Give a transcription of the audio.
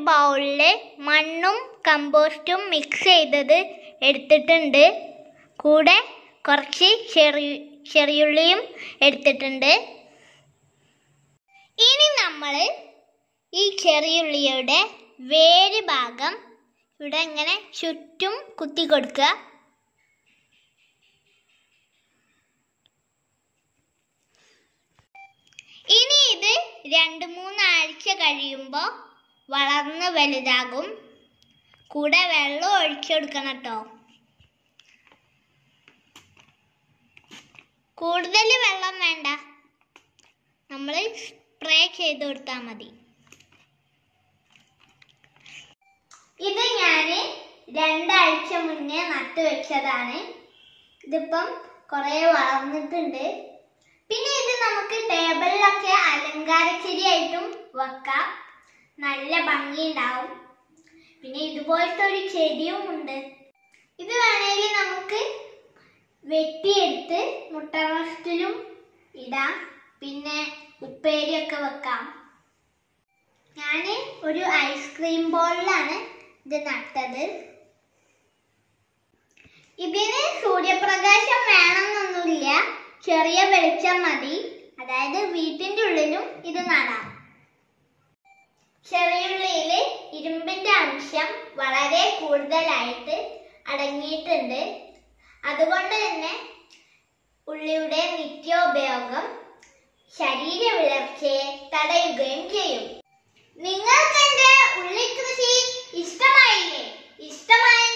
ബൗളിൽ മണ്ണും കമ്പോസ്റ്റും മിക്സ് ചെയ്തത് എടുത്തിട്ടുണ്ട് കൂടെ കുറച്ച് ചെറി ചെറിയുള്ളിയും എടുത്തിട്ടുണ്ട് ഇനി നമ്മൾ ഈ ചെറിയുള്ളിയുടെ വേര് ഭാഗം ഇവിടെ ഇങ്ങനെ ചുറ്റും കുത്തി കൊടുക്കുക ഇനി ഇത് രണ്ട് മൂന്നാഴ്ച കഴിയുമ്പോൾ വളർന്ന് വലുതാകും കൂടെ വെള്ളം ഒഴിച്ചെടുക്കണം കേട്ടോ കൂടുതൽ വെള്ളം വേണ്ട നമ്മൾ സ്പ്രേ ചെയ്ത് കൊടുത്താൽ മതി ഇത് ഞാൻ രണ്ടാഴ്ച മുന്നേ നട്ടു വെച്ചതാണ് ഇതിപ്പം കുറേ വളർന്നിട്ടുണ്ട് പിന്നെ ഇത് നമുക്ക് ടേബിളിലൊക്കെ അലങ്കാര ചെടിയായിട്ടും വെക്കാം നല്ല ഭംഗിയുണ്ടാവും പിന്നെ ഇതുപോലത്തെ ഒരു ചെടിയും ഉണ്ട് ഇത് വേണമെങ്കിൽ നമുക്ക് വെട്ടിയെടുത്ത് മുട്ട റോസ്റ്റിലും ഇടാം പിന്നെ ഉപ്പേരിയൊക്കെ വെക്കാം ഞാൻ ഒരു ഐസ്ക്രീം ബോളിലാണ് ഇത് നട്ടത് ഇതിന് സൂര്യപ്രകാശം വേണമെന്നൊന്നുമില്ല ചെറിയ വെളിച്ചം മതി അതായത് വീട്ടിൻ്റെ ഉള്ളിലും ഇത് നടാം ചെറിയുള്ളിയിൽ ഇരുമ്പിന്റെ അംശം വളരെ കൂടുതലായിട്ട് അടങ്ങിയിട്ടുണ്ട് അതുകൊണ്ട് തന്നെ ഉള്ളിയുടെ നിത്യോപയോഗം ശരീര വിളർച്ചയെ തടയുകയും ചെയ്യും നിങ്ങൾക്ക് എന്റെ ഉള്ളി കൃഷി ഇഷ്ടമായില്ലേ ഇഷ്ടമായെങ്കിൽ